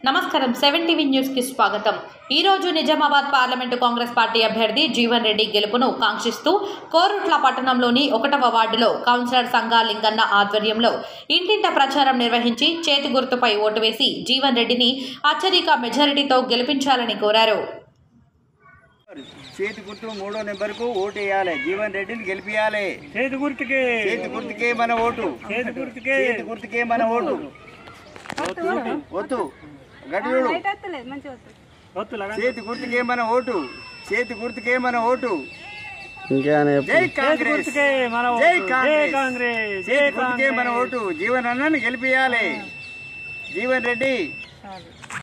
నమస్కారం seven TV news కి స్వాగతం ఈ రోజు నిజామాబాద్ పార్లమెంటు కాంగ్రెస్ పార్టీ అభ్యర్థి జీవన్ రెడ్డి గెలుపును కాంక్షిస్తూ కోరుట్ల పట్టణంలోని ఒకటవ వార్డులో కౌన్సిలర్ సంగా లింగన్న ఆధ్వర్యంలో ఇంటింట ప్రచారం నిర్వహించి చేతి గుర్తుపై ఓటు వేసి జీవన్ రెడ్డిని అత్యధిక మెజారిటీతో గెలిపించాలని కోరారు చేతి గుర్తు మూడో నెంబర్కు ఓటు వేయాలి జీవన్ రెడ్డిని గెలిపియాలి చేతి గుర్తుకే చేతి గుర్తుకే మన ఓటు చేతి గుర్తుకే చేతి గుర్తుకే మన ఓటు వద్దు గడియుడు వత్తు లగన్ చేతి గుర్తుకే మన ఓటు చేతి గుర్తుకే మన ఓటు ఇంకేమైనా జై చేతి కాంగ్రెస్ గుర్తుకే మన జై ఓటు. జై కాంగ్రెస్ కాంగ్రెస్ జై చేతి గుర్తుకే మన కాంగ్రెస్ ఓటు జీవన్ అన్నని గెలిపియాలి జీవన్ రెడ్డి